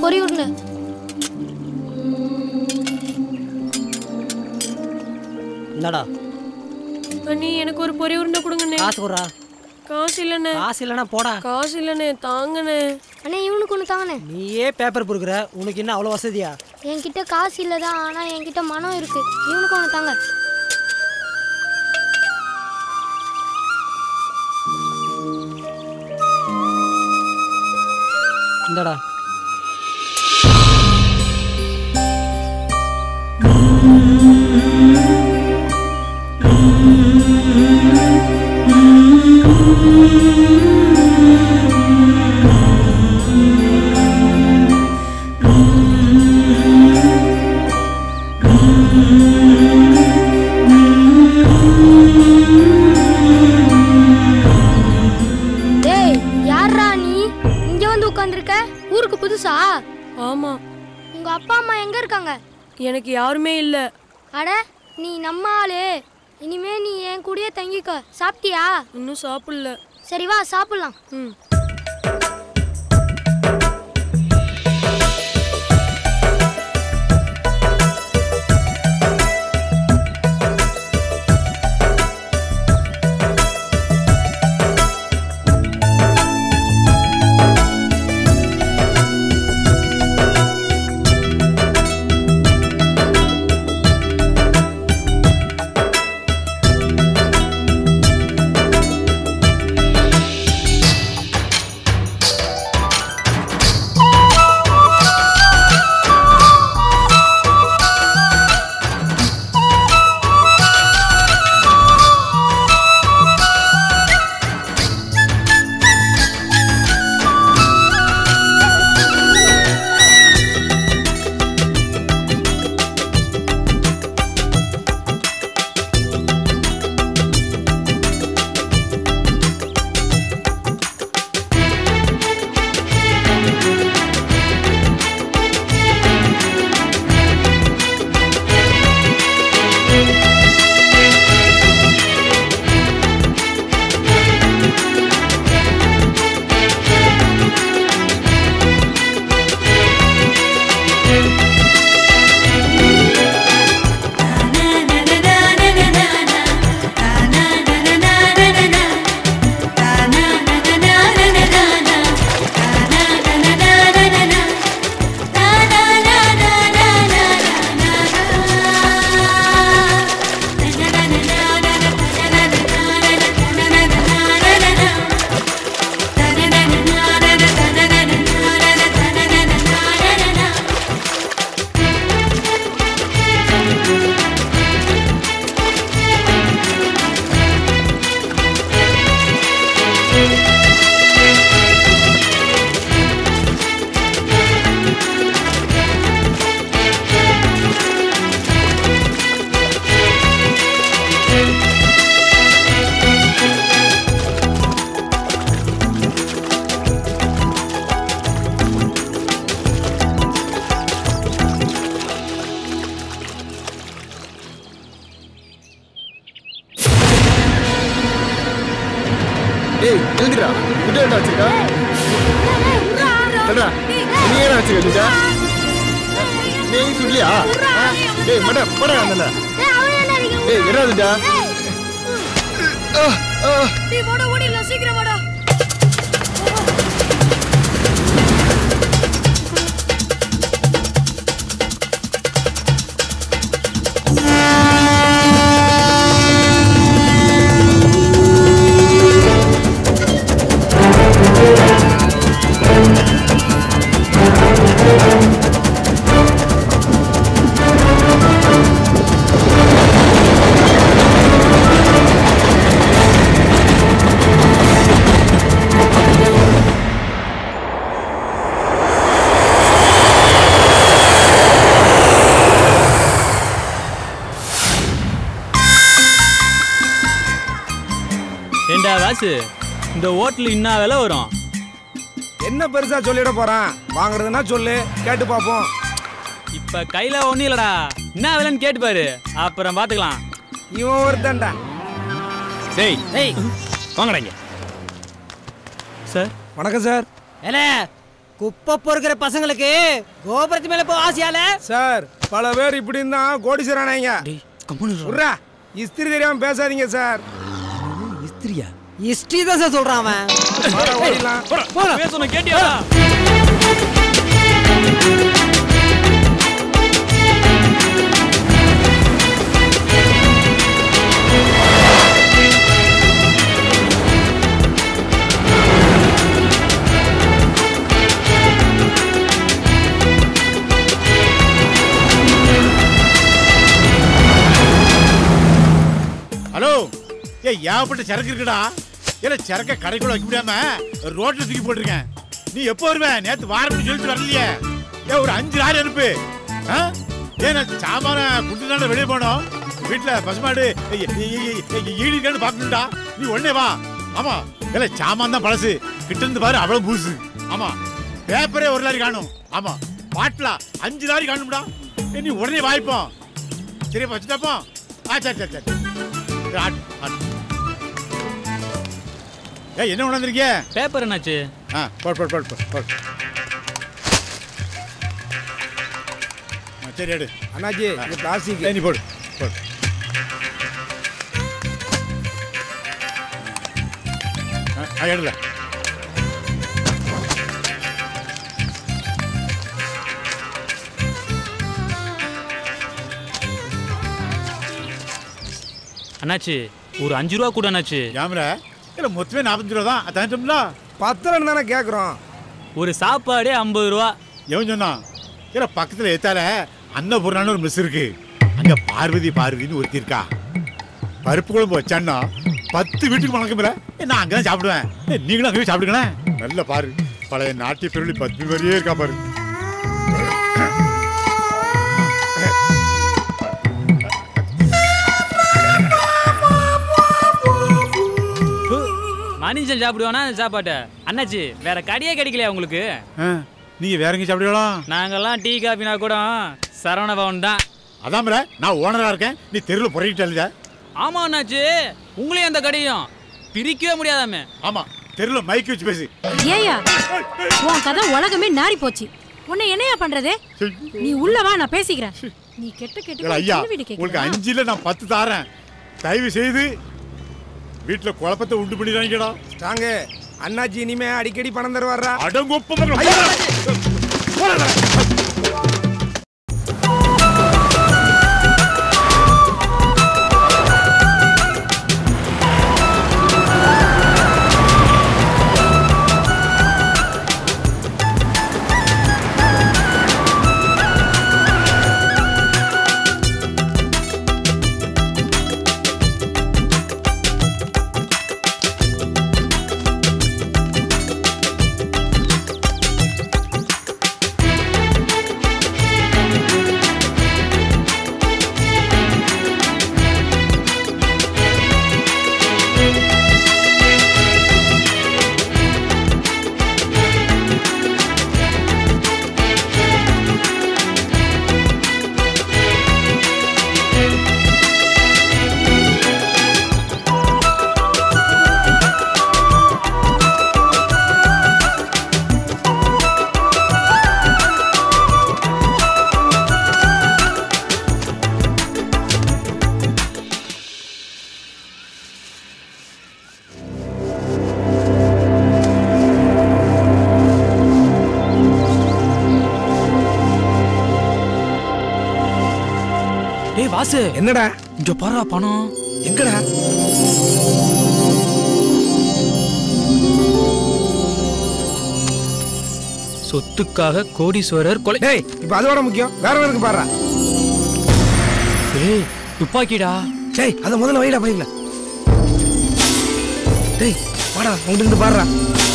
பொறி உருண்டை என்னடா அண்ணி எனக்கு ஒரு பொரி உருண்டை கொடுங்கண்ணே காசு கொடுறா காசு இல்லைண்ணே காசு இல்லைன்னா போடா காசு இல்லைண்ணே தாங்கண்ணே அண்ணே இவனுக்கு ஒன்று தாங்கண்ணே நீயே பேப்பர் பொறுக்குற உனக்கு என்ன அவ்வளோ வசதியா என்கிட்ட காசு இல்லை தான் ஆனால் என்கிட்ட மனம் இருக்கு இவனுக்கு ஒன்று தாங்க இந்தடா டேய் யாரா நீ இங்க வந்து உட்காந்துருக்க ஊருக்கு புதுசா ஆமா உங்க அப்பா அம்மா எங்க இருக்காங்க எனக்கு யாருமே இல்லை அட நீ நம்ம ஆளு இனிமே நீ என் கூடயே தங்கிக்க சாப்பிட்டியா இன்னும் சாப்பிடல சரி வா சாப்பிடலாம் ம் ஏய் எழுதிடா குட்டை என்ன வச்சிருக்கா சொல்றா நீ என்ன வச்சிருக்க குட்டை நீ சொல்லியா டேய் மட மட அந்த டேய் எறாதுடா நீ வாடா ஓடிடலாம் சீக்கிரம் வாடா ஏண்டா காசு இந்த ஹோட்டல் இன்னா விலை வரும் என்ன பெருசா சொல்லிட போறான் வாங்குறதுன்னா சொல்லு கேட்டு பார்ப்போம் இப்ப கையில ஒண்ணும் இல்லடா என்ன விலைன்னு கேட்டு பாரு அப்புறம் பாத்துக்கலாம் இவன் ஒருத்தன்டா டேய் டேய் வாங்கடா இங்க சார் வணக்கம் சார் ஏலே குப்பை பொறுக்கிற பசங்களுக்கு கோபுரத்து மேல போ ஆசையால சார் பல பேர் இப்படி இருந்தா கோடீஸ்வரனாங்க உர்ரா இஸ்திரி தெரியாம பேசாதீங்க சார் ஹிஸ்டரி தான் சார் சொல்றான் அவன் வாடா, ஓடிடலாம். பேசணும் கேட்டியா ஹலோ ஏ ஏகப்பட்ட சரக்கு இருக்குடா ஏல சரக்க கடைக்குள்ள வைக்க முடியாம ரோட்ல தூக்கி போட்டிருக்கேன் நீ எப்போ வருவ நேத்து வாரம் சொல்லிட்டு வரலையே ஏ ஒரு அஞ்சு லாரி அனுப்பு ஆ? ஏ நான் சாமான குண்டு வெளியே போனோம் வீட்டுல பசுமாடு ஈடிக்கான்னு பாக்கணும்டா நீ உடனே வா ஆமா இல்ல சாமான் தான் பழசு கிட்ட இருந்து பாரு அவ்வளவு பூசு ஆமா பேப்பரே ஒரு லாரி காணும் ஆமா பாட்டிலா அஞ்சு லாரி காணும்டா ஏ, நீ உடனே வாய்ப்போம் சரி வச்சுட்டாப்போ ஆ சரி சரி சரி சரி, ஆட், ஆட். ஏய் என்ன உணர்ந்துருக்கிய பேப்பர் என்னாச்சு ஆ போட் போட் போட் போட் போட் ஆ, சரி எடு அண்ணாச்சி இது பிளாஸ்டிக் ஏய், நீ போடு போடு ஆ, ஆ எடுல அண்ணாச்சி ஒரு அஞ்சு ரூபா கூட அண்ணாச்சி ஏமரா இல்லை மொத்தமே நாற்பத்தஞ்சு ரூபா தான் அதான் பத்திரம் தானே கேட்குறோம் ஒரு சாப்பாடே ஐம்பது ரூபா எவன் சொன்னான் இல்லை பக்கத்தில் ஏத்தால அன்னபூர்ணான்னு ஒரு மிஸ் இருக்கு அங்கே பார்வதி பார்வதின்னு ஒருத்தி இருக்கா பருப்பு குழம்பு வச்சான்னா பத்து வீட்டுக்கு வணக்கம் நான் அங்கே தான் சாப்பிடுவேன் ஏய், நீங்களும் அங்கே போய் சாப்பிடுங்களேன் நல்ல பாரு பழைய நாட்டிய பெருளி பத்து மாதிரியே இருக்கா பாரு ஹு, மனுஷன் சாப்பிடுவானா அந்த சாப்பாட்டை அண்ணாச்சி வேற கடையே கிடைக்கலையா உங்களுக்கு ஆ, நீங்க வேற எங்க சாப்பிடுவீங்களா நாங்கெல்லாம் டீ காஃபினா கூட சரவண பவன் தான் அதாம்ல நான் ஓனரா இருக்கேன் நீ தெருவில் புறக்கிட்டு ஆமா அண்ணாச்சி உங்களையும் அந்த கடையும் பிரிக்கவே முடியாதாமே ஆமா தெருவில் மைக் வச்சு பேசு ஏயா உன் கதை உலகமே நாரி போச்சு உன்னை என்னையா பண்றது நீ உள்ள வா நான் பேசிக்கிறேன் நீ கெட்ட ஏல கெட்ட ஐயா சின்ன வீடு உங்களுக்கு கேக்குதா? அஞ்சுல நான் பத்து தாரேன் தயவு செய்து வீட்டுல குழப்பத்தை உண்டு பண்ணிடுறாங்கடா ஸ்ட்ராங்கு அண்ணாச்சி இனிமே அடிக்கடி பணம் தருவாரா அடங்கொப்ப டேய் வாசு என்னடா இங்க பாரு பணம் எங்கடா சொத்துக்காக கோடீஸ்வரர் கொலை டேய் இப்போ அதோட முக்கியம் வேற வேறுக்கு பாடுறா டேய் துப்பாக்கிடா டேய் அதை முதல்ல வைடா பையில டேய் வாடா உங்ககிட்ட இருந்து பாடுறா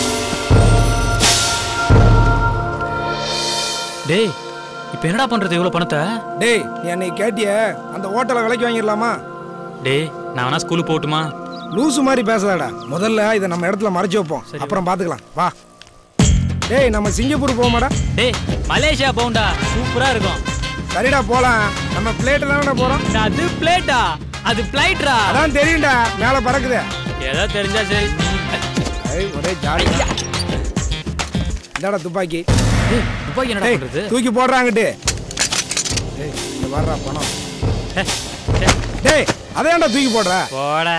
டேய் இப்போ என்னடா பண்றது இவ்வளவு பணத்தை டேய் நீ அன்னைக்கு கேட்டிய அந்த ஹோட்டலை விலைக்கு வாங்கிடலாமா டேய் நான் வேணா ஸ்கூலுக்கு போகட்டுமா லூசு மாதிரி பேசாதடா முதல்ல இதை நம்ம இடத்துல மறைச்சு வைப்போம் சரி. அப்புறம் பார்த்துக்கலாம் வா டேய் நம்ம சிங்கப்பூர் போவோமாடா டேய் மலேசியா போண்டா சூப்பரா இருக்கும் சரிடா போலாம் நம்ம பிளேட்டு தானடா போறோம் அது பிளேட்டா அது பிளைட்ரா அதான் தெரியும்டா மேலே பறக்குது ஏதோ தெரிஞ்சா சரி ஐய், ஒரே ஜாலி இந்தாடா துப்பாக்கி ஏய், துப்பாக்கி என்னடா டேய், பண்றது தூக்கி போடுறாங்கட்டு டேய் இந்த வர்றா பணம் ஹே, ஹே, டேய் அதையாண்டா தூக்கி போடுற போடா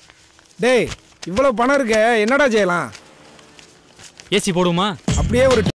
டேய் இவ்வளவு பணம் இருக்க என்னடா செய்யலாம் ஏசி போடுமா அப்படியே ஒரு